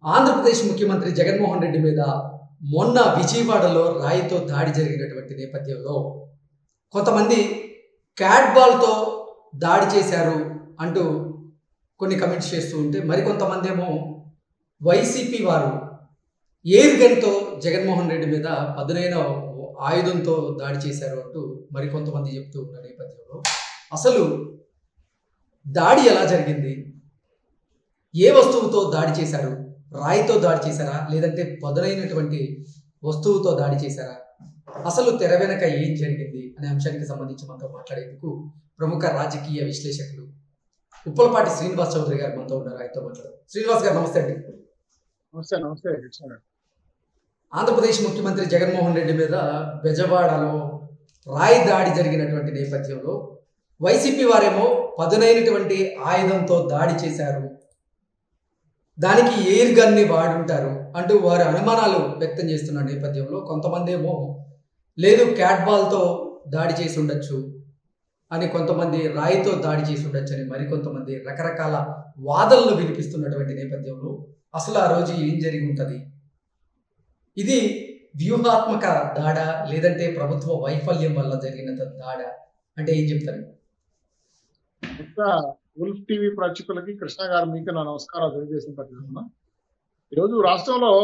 ఆంధ్రప్రదేశ్ ముఖ్యమంత్రి జగన్మోహన్ రెడ్డి మీద మొన్న విజయవాడలో రాయితో దాడి జరిగినటువంటి నేపథ్యంలో కొంతమంది క్యాట్ బాల్తో దాడి చేశారు అంటూ కొన్ని కమెంట్స్ చేస్తూ ఉంటే మరికొంతమంది ఏమో వైసీపీ వారు ఎయిర్ గన్తో జగన్మోహన్ రెడ్డి మీద పదునైన ఆయుధంతో దాడి చేశారు అంటూ మరికొంతమంది చెప్తూ ఉన్న నేపథ్యంలో అసలు దాడి ఎలా జరిగింది ఏ వస్తువుతో దాడి చేశారు రాయితో దాడి చేశారా లేదంటే పదునైనటువంటి వస్తువుతో దాడి చేశారా అసలు తెర వెనక ఏం జరిగింది అనే అంశానికి సంబంధించి మనతో మాట్లాడేందుకు ప్రముఖ రాజకీయ విశ్లేషకులు ఉప్పలపాటి శ్రీనివాస్ చౌదరి గారు మనతో ఉన్నారు ఆయనతో మాట్లాడారు శ్రీనివాస్ గారు నమస్తే అండి నమస్తే నమస్తే కృష్ణ గారు. ఆంధ్రప్రదేశ్ ముఖ్యమంత్రి జగన్మోహన్ రెడ్డి మీద బెజవాడలో రాయి దాడి జరిగినటువంటి నేపథ్యంలో వైసీపీ వారేమో పదునైనటువంటి ఆయుధంతో దాడి చేశారు దానికి ఎయిర్ గన్ని వాడుంటారు అంటూ వారి అనుమానాలు వ్యక్తం చేస్తున్న నేపథ్యంలో కొంతమంది ఏమో లేదు క్యాట్ బాల్తో దాడి చేసి ఉండొచ్చు అని కొంతమంది రాయితో దాడి చేసి ఉండొచ్చు అని మరికొంతమంది రకరకాల వాదనలు వినిపిస్తున్నటువంటి నేపథ్యంలో అసలు ఆ రోజు ఏం జరిగి ఉంటుంది ఇది వ్యూహాత్మక దాడ లేదంటే ప్రభుత్వ వైఫల్యం వల్ల జరిగిన దాడ అంటే ఏం చెప్తారు ఇంకా ఉల్ఫ్ టీవీ ప్రేక్షకులకి కృష్ణ గారు మీకు నా నమస్కారాలు తెలియజేసిన ప్రతిస్తున్నా ఈరోజు రాష్ట్రంలో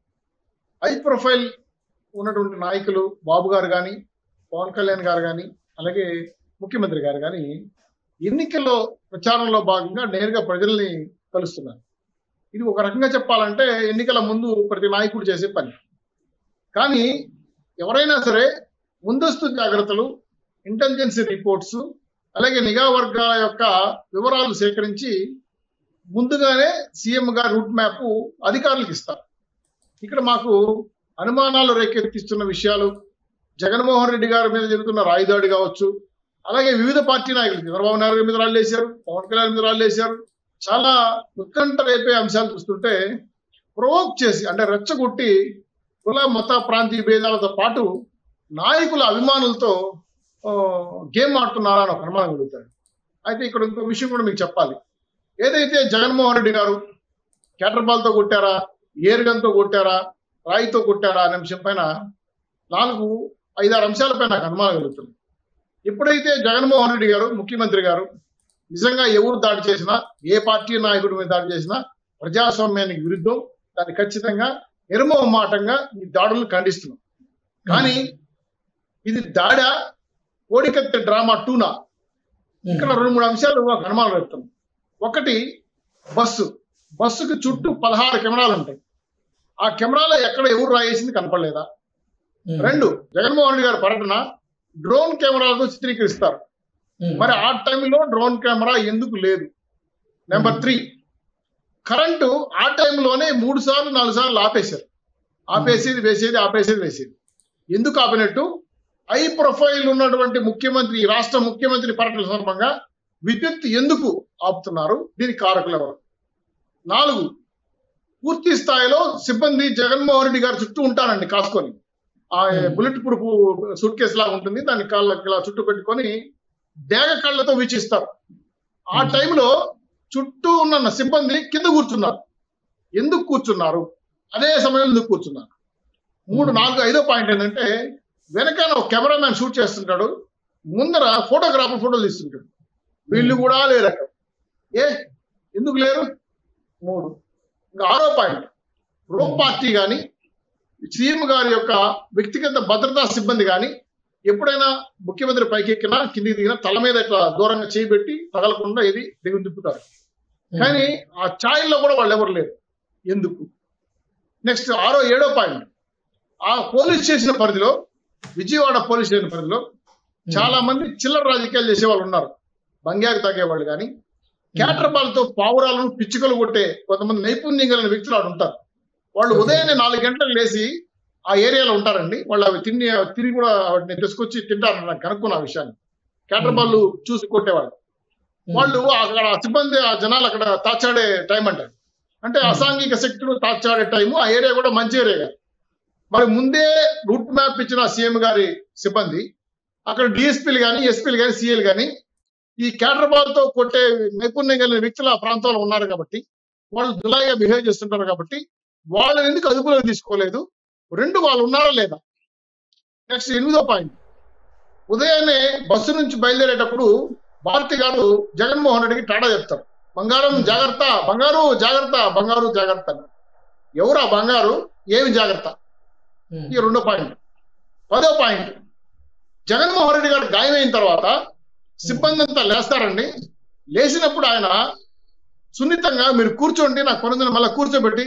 హై ప్రొఫైల్ ఉన్నటువంటి నాయకులు బాబు గారు కానీ పవన్ కళ్యాణ్ గారు కానీ అలాగే ముఖ్యమంత్రి గారు కానీ ఎన్నికల్లో ప్రచారంలో భాగంగా నేరుగా ప్రజల్ని కలుస్తున్నారు ఇది ఒక రకంగా చెప్పాలంటే ఎన్నికల ముందు ప్రతి నాయకుడు చేసే పని కానీ ఎవరైనా సరే ముందస్తు జాగ్రత్తలు ఇంటెలిజెన్స్ రిపోర్ట్స్ అలాగే నిఘా వర్గాల యొక్క వివరాలు సేకరించి ముందుగానే సీఎం గారు రూట్ మ్యాప్ అధికారులకు ఇస్తారు ఇక్కడ మాకు అనుమానాలు రేకెత్తిస్తున్న విషయాలు జగన్మోహన్ రెడ్డి గారి మీద జరుగుతున్న రాయిదాడి కావచ్చు అలాగే వివిధ పార్టీ నాయకులు చంద్రబాబు నాయుడు మీద రాళ్ళు వేశారు పవన్ కళ్యాణ్ మీద రాళ్ళు వేశారు చాలా ఉత్కంఠ రేపే అంశాలు చూస్తుంటే ప్రొవోక్ చేసి అంటే రెచ్చగొట్టి కుల మత ప్రాంతీయ భేదాలతో పాటు నాయకుల అభిమానులతో ఆ, గేమ్ ఆడుతున్నారా అని ఒక అనుమానం కలుగుతాడు అయితే ఇక్కడ ఇంకో విషయం కూడా మీకు చెప్పాలి ఏదైతే జగన్మోహన్ రెడ్డి గారు క్యాటర్ బాల్తో కొట్టారా ఏర్ గన్తో కొట్టారా రాయితో కొట్టారా అనే అంశం పైన నాలుగు ఐదారు అంశాలపై నాకు అనుమానం కలుగుతుంది ఎప్పుడైతే జగన్మోహన్ రెడ్డి గారు ముఖ్యమంత్రి గారు నిజంగా ఎవరు దాడి చేసినా ఏ పార్టీ నాయకుడి మీద దాడి చేసినా ప్రజాస్వామ్యానికి విరుద్ధం దాన్ని ఖచ్చితంగా నిర్మోహమాటంగా ఈ దాడులను ఖండిస్తున్నాం కానీ ఇది దాడా కోడికత్తి డ్రామా టూనా ఇక్కడ రెండు మూడు అంశాలు ఒక అనుమానం వ్యక్తం ఒకటి బస్సు బస్సుకి చుట్టూ పదహారు కెమెరాలు ఉంటాయి ఆ కెమెరాలో ఎక్కడ ఎవరు రాయేసింది కనపడలేదా రెండు జగన్మోహన్ రెడ్డి గారి పర్యటన డ్రోన్ కెమెరాలతో చిత్రీకరిస్తారు మరి ఆ టైంలో డ్రోన్ కెమెరా ఎందుకు లేదు నెంబర్ త్రీ కరెంటు ఆ టైంలోనే మూడు సార్లు నాలుగు సార్లు ఆపేశారు ఆపేసేది వేసేది ఆపేసేది వేసేది ఎందుకు ఆపినట్టు హై ప్రొఫైల్ ఉన్నటువంటి ముఖ్యమంత్రి ఈ రాష్ట్ర ముఖ్యమంత్రి పర్యటన సందర్భంగా విద్యుత్ ఎందుకు ఆపుతున్నారు దీనికి కారకులు ఎవరు నాలుగు పూర్తి స్థాయిలో సిబ్బంది జగన్మోహన్ రెడ్డి గారి చుట్టూ ఉంటారండి కాసుకొని ఆ బుల్లెట్ ప్రూఫ్ సూట్ కేసు లాగా ఉంటుంది దాన్ని కాళ్ళకి ఇలా చుట్టూ పెట్టుకొని డేగ కళ్ళతో వీక్షిస్తారు ఆ టైంలో చుట్టూ ఉన్న సిబ్బంది కింద కూర్చున్నారు ఎందుకు కూర్చున్నారు అదే సమయంలో ఎందుకు కూర్చున్నారు మూడు నాలుగు ఐదో పాయింట్ ఏంటంటే వెనకాల ఒక కెమెరామ్యాన్ షూట్ చేస్తుంటాడు ముందర ఫోటోగ్రాఫర్ ఫోటోలు తీస్తుంటాడు వీళ్ళు కూడా లేరు అక్కడ ఏ ఎందుకు లేరు మూడు ఇంకా ఆరో పాయింట్ రో పార్టీ కానీ సీఎం గారి యొక్క వ్యక్తిగత భద్రతా సిబ్బంది కానీ ఎప్పుడైనా ముఖ్యమంత్రి పైకి ఎక్కినా కిందికి దిగినా తల మీద ఇట్లా దూరంగా చేయబెట్టి తగలకుండా ఇది దిగు తిప్పుతారు కానీ ఆ ఛాయల్లో కూడా వాళ్ళు ఎవరు లేరు ఎందుకు నెక్స్ట్ ఆరో ఏడో పాయింట్ ఆ పోలీస్ స్టేషన్ పరిధిలో విజయవాడ పోలీస్ స్టేషన్ పరిధిలో చాలా మంది చిల్లర రాజకీయాలు చేసే వాళ్ళు ఉన్నారు బంగ్యాకు తాగేవాళ్ళు కానీ క్యాటర్ బాల్తో పావురాలను పిచ్చుకలు కొట్టే కొంతమంది నైపుణ్యం కలిగిన వ్యక్తులు ఆడు ఉంటారు వాళ్ళు ఉదయాన్నే నాలుగు గంటలకు లేచి ఆ ఏరియాలో ఉంటారండి వాళ్ళు అవి తిని తిరిగి కూడా వాటిని తీసుకొచ్చి తింటారు నాకు కనుక్కున్న ఆ విషయాన్ని క్యాటర్ బాల్ చూసి కొట్టేవాళ్ళు వాళ్ళు అక్కడ ఆ సిబ్బంది ఆ జనాలు అక్కడ తాచాడే టైం అంటారు అంటే అసాంఘిక శక్తులు తాచాడే టైము ఆ ఏరియా కూడా మంచి ఏరియా కాదు. మరి ముందే రూట్ మ్యాప్ ఇచ్చిన సీఎం గారి సిబ్బంది అక్కడ డిఎస్పీలు కానీ ఎస్పీలు కానీ సీఏలు కానీ ఈ క్యాటర్ బాల్ తో కొట్టే నైపుణ్యం కలిగిన వ్యక్తులు ఆ ప్రాంతంలో ఉన్నారు కాబట్టి వాళ్ళు జులాయిగా బిహేవ్ చేస్తుంటారు కాబట్టి వాళ్ళని ఎందుకు అదుపులోకి తీసుకోలేదు రెండు వాళ్ళు ఉన్నారా లేదా నెక్స్ట్ ఎనిమిదో పాయింట్ ఉదయాన్నే బస్సు నుంచి బయలుదేరేటప్పుడు భారతి గారు జగన్మోహన్ రెడ్డికి టాటా చెప్తారు బంగారం జాగ్రత్త బంగారు జాగ్రత్త బంగారు జాగ్రత్త అని. ఎవరు ఆ బంగారు ఏమి జాగ్రత్త ఉమ్, ఈ రెండో పాయింట్ పదో పాయింట్ జగన్మోహన్ రెడ్డి గారు గాయమైన తర్వాత సిబ్బంది అంతా లేస్తారండి లేచినప్పుడు ఆయన సున్నితంగా మీరు కూర్చోండి నాకు పనుందని మళ్ళీ కూర్చోబెట్టి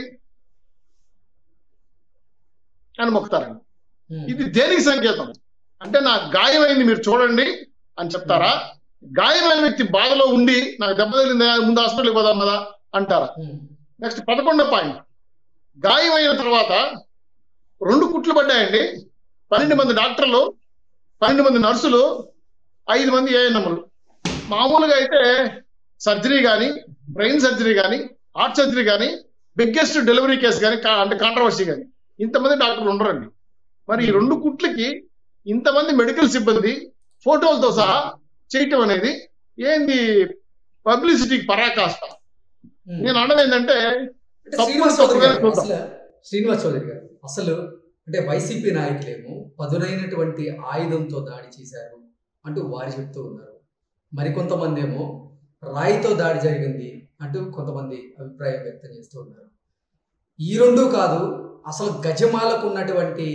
అని మొక్కుతారండి ఉమ్, ఇది దేనికి సంకేతం అంటే నాకు గాయమైంది మీరు చూడండి అని చెప్తారా గాయమైన వ్యక్తి బాధలో ఉండి నాకు దెబ్బ తగిలిందా ముందు హాస్పిటల్కి పోదాం కదా అంటారా ఉమ్, నెక్స్ట్ పదకొండో పాయింట్ గాయమైన తర్వాత రెండు కుట్లు పడ్డాయండి పన్నెండు మంది డాక్టర్లు పన్నెండు మంది నర్సులు ఐదు మంది ఏఎన్ఎంలు మామూలుగా అయితే సర్జరీ కానీ బ్రెయిన్ సర్జరీ కానీ హార్ట్ సర్జరీ కానీ బిగ్గెస్ట్ డెలివరీ కేసు కానీ అంటే కాంట్రవర్సీ కానీ ఇంతమంది డాక్టర్లు ఉండరండి మరి ఈ రెండు కుట్లకి ఇంతమంది మెడికల్ సిబ్బంది ఫోటోలతో సహా చేయటం అనేది ఏంది పబ్లిసిటీకి పరాకాష్ట ఉమ్. నేను అనడం ఏంటంటే అంటే తప్పులు శ్రీనివాస్ చౌదరి గారు తప్పులుగానే అసలు శ్రీనివాస్ చౌదరి గారు అసలు అంటే వైసీపీ నాయకులేమో పదునైనటువంటి ఆయుధంతో దాడి చేశారు అంటూ వారు చెప్తూ ఉన్నారు మరికొంతమంది ఏమో రాయితో దాడి జరిగింది అంటూ కొంతమంది అభిప్రాయం వ్యక్తం చేస్తూ ఉన్నారు ఈ రెండు కాదు అసలు గజమాలకు ఉన్నటువంటి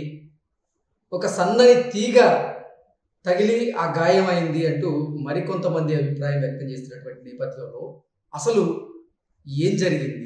ఒక సన్నని తీగ తగిలి ఆ గాయమైంది అంటూ మరికొంతమంది అభిప్రాయం వ్యక్తం చేస్తున్నటువంటి నేపథ్యంలో అసలు ఏం జరిగింది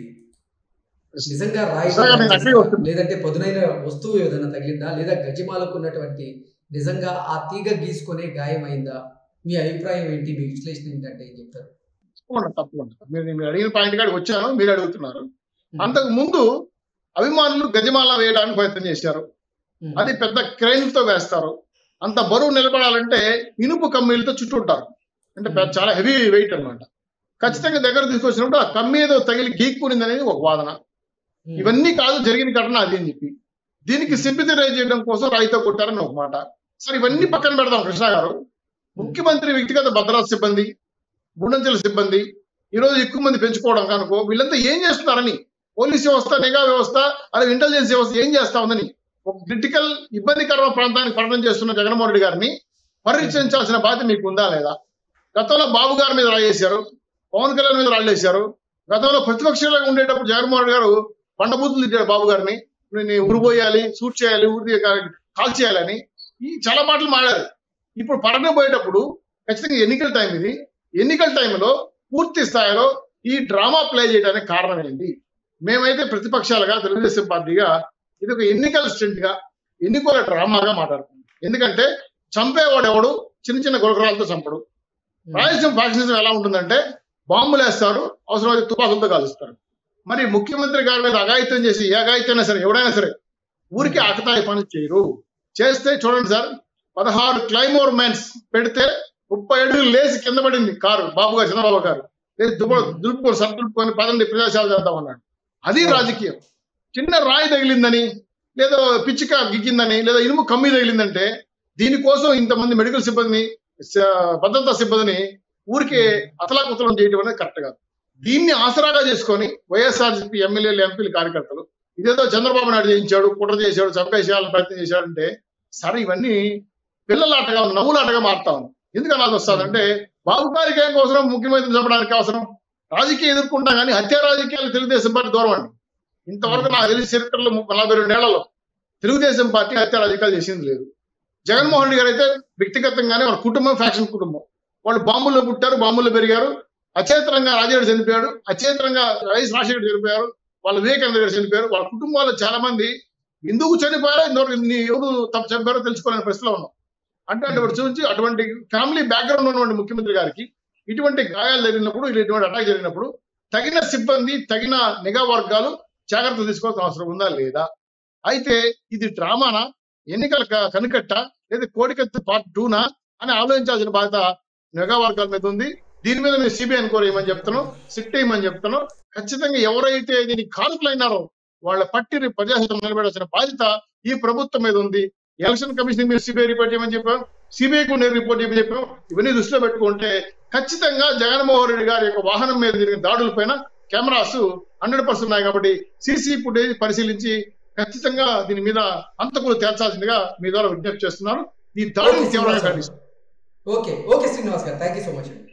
నిజంగా రాయి నిజంగా నేను అక్కడికి వస్తున్నా. లేదంటే పదునైన వస్తువు ఏదైనా తగిలిందా లేదా గజమాలకు ఉన్నటువంటి నిజంగా ఆ తీగ గీసుకునే గాయమైందా మీ అభిప్రాయం ఏంటి మీ విశ్లేషణ ఏంటంటే ఏం చెప్తారు తప్పకుండా తప్పకుండా మీరు మీరు అడిగిన పాయింట్ కాడికి వచ్చాను మీరు అడుగుతున్నారు అంతకు ముందు అభిమానులు గజమాల వేయడానికి ప్రయత్నం చేశారు ఉమ్, అది పెద్ద క్రెయిన్ తో వేస్తారు అంత బరువు నిలబడాలంటే ఇనుపు కమ్మీలతో చుట్టుంటారు అంటే పెద్ద- చాలా హెవీ వెయిట్ అన్నమాట ఖచ్చితంగా దగ్గర తీసుకొచ్చినప్పుడు ఆ కమ్మీ ఏదో తగిలి గీక్కునింది అనేది ఒక వాదన ఉమ్, ఇవన్నీ కాదు జరిగిన ఘటన అది అని చెప్పి దీనికి సింపతి రైజ్ చేయడం కోసం రాయితో కొట్టారని ఒక మాట సరే ఇవన్నీ పక్కన పెడదాం కృష్ణ గారు ముఖ్యమంత్రి వ్యక్తిగత భద్రతా సిబ్బంది గుండంచెల సిబ్బంది ఈ రోజు ఎక్కువ మంది పెంచుకోవడం కనుకో వీళ్ళంతా ఏం చేస్తున్నారని పోలీస్ వ్యవస్థ నిఘా వ్యవస్థ అలాగే ఇంటెలిజెన్స్ వ్యవస్థ ఏం చేస్తా ఉందని ఒక క్రిటికల్ ఇబ్బందికరమైన ప్రాంతానికి పట్టణం చేస్తున్న జగన్మోహన్ రెడ్డి గారిని పరిరక్షించాల్సిన బాధ్యత మీకు ఉందా లేదా గతంలో బాబు గారి మీద రాయేశారు పవన్ కళ్యాణ్ మీద రాళ్ళేశారు గతంలో ప్రతిపక్షంలో ఉండేటప్పుడు జగన్మోహన్ రెడ్డి గారు పండబూతులు తిట్టాడు బాబు గారిని నేను ఉరిపోయాలి షూట్ చేయాలి ఊరి కాల్ చేయాలని ఈ చాలా మాటలు మాడారు ఇప్పుడు పడన పోయేటప్పుడు ఖచ్చితంగా ఎన్నికల టైం ఇది ఎన్నికల టైంలో పూర్తి స్థాయిలో ఈ డ్రామా ప్లే చేయడానికి కారణం ఏంటి మేమైతే ప్రతిపక్షాలుగా తెలుగుదేశం పార్టీగా ఇది ఒక ఎన్నికల స్టెంట్ గా ఎన్నికల డ్రామాగా మాట్లాడుతున్నాం ఎందుకంటే చంపేవాడు ఎవడు చిన్న చిన్న గులకరాలతో చంపడు ఉమ్, రాయలసీమ ఫ్యాక్షనిజం ఎలా ఉంటుందంటే బాంబులు వేస్తారు అవసరమైతే తుపాకులతో కాలుస్తారు మరి ముఖ్యమంత్రి గారి మీద అఘాయిత్యం చేసి ఏ అఘాయితైనా సరే ఎవడైనా సరే ఊరికి ఆకతాయి పనులు చేయరు చేస్తే చూడండి సార్ పదహారు క్లైమోర్ మెన్స్ పెడితే ముప్పై అడుగులు లేచి కింద పడింది కారు బాబు గారు చంద్రబాబు గారు లేదు దుబ్బ దులుపుకొని సర్దులుపుకొని పదండి ప్రదేశాలు చేద్దామన్నాడు అది రాజకీయం చిన్న రాయి తగిలిందని లేదా పిచ్చిక గిగ్గిందని లేదా ఇనుము కమ్మి తగిలిందంటే దీనికోసం ఇంతమంది మెడికల్ సిబ్బందిని స- భద్రతా సిబ్బందిని ఊరికే అతలాకుతలం చేయడం అనేది కరెక్ట్ కాదు దీన్ని ఆసరాగా చేసుకొని వైఎస్ఆర్సీపీ ఎమ్మెల్యేలు ఎంపీలు కార్యకర్తలు ఇదేదో చంద్రబాబు నాయుడు చేయించాడు కుట్ర చేశాడు చంపేసేయాలని ప్రయత్నం చేశాడంటే సరే ఇవన్నీ పిల్లలాటగా నవ్వులాటగా మారుతా ఉంది ఎందుకు అలా వస్తుందంటే బాబు గారికి ఏం అవసరం ముఖ్యమంత్రిని చంపడానికి అవసరం రాజకీయం ఎదుర్కొంటాం కానీ హత్య రాజకీయాలు తెలుగుదేశం పార్టీ దూరం అండి ఇంతవరకు నాకు తెలిసి చరిత్రలో ముప్పై నలభై రెండేళ్లలో తెలుగుదేశం పార్టీ హత్య రాజకీయాలు చేసింది లేదు జగన్మోహన్ రెడ్డి గారు అయితే వ్యక్తిగతంగానే వాళ్ళ కుటుంబం ఫ్యాక్షన్ కుటుంబం వాళ్ళు బాంబుల్లో పుట్టారు బాంబుల్లో పెరిగారు అచేతనంగా రాజేడు చనిపోయాడు అచేతనంగా వైఎస్ రాజశేఖర్ చనిపోయారు వాళ్ళ వివేకానంద గారు చనిపోయారు వాళ్ళ కుటుంబాల్లో చాలా మంది ఎందుకు చనిపోయారో ఇంతవరకు నీ ఎవరు తప్పు చనిపోయారో తెలుసుకోలేని పరిస్థితిలో ఉన్నాం అంటే అటువంటి చూసి అటువంటి ఫ్యామిలీ బ్యాక్గ్రౌండ్ ఉన్నటువంటి ముఖ్యమంత్రి గారికి ఇటువంటి గాయాలు జరిగినప్పుడు ఇటువంటి అటాక్ జరిగినప్పుడు తగిన సిబ్బంది తగిన నిఘా వర్గాలు జాగ్రత్త తీసుకోవాల్సిన అవసరం ఉందా లేదా అయితే ఇది డ్రామానా ఎన్నికల క- కనికట్ట లేదా కోడికత్తి పార్ట్ టూనా అని ఆలోచించాల్సిన బాధ్యత నిఘా వర్గాల మీద ఉంది దీని మీద నేను సిబిఐ ఎన్క్వైరీ చేయమని చెప్తాను సిట్ వేయమని చెప్తాను ఖచ్చితంగా ఎవరైతే దీనికి కారకులైనారో వాళ్ళ పట్టి ప్రజాహితం నిలబెడాల్సిన బాధ్యత ఈ ప్రభుత్వం మీద ఉంది ఎలక్షన్ కమిషన్ మీరు సిబిఐ రిపోర్ట్ చేయమని చెప్పాం సిబిఐకు నేను రిపోర్ట్ చేయమని చెప్పాం ఇవన్నీ దృష్టిలో పెట్టుకుంటే ఖచ్చితంగా జగన్మోహన్ రెడ్డి గారి యొక్క వాహనం మీద జరిగిన దాడుల పైన కెమెరాస్ హండ్రెడ్ పర్సెంట్ ఉన్నాయి కాబట్టి సీసీ ఫుటేజ్ పరిశీలించి ఖచ్చితంగా దీని మీద అంతకులు తేల్చాల్సిందిగా మీ ద్వారా విజ్ఞప్తి చేస్తున్నారు ఈ దాడిని ఓకే, తీవ్రంగా శ్రీనివాస్ గారు. ఖండిస్తున్నాను ఓకే ఓకే శ్రీనివాస్ గారు థ్యాంక్ యూ సో మచ్ అండి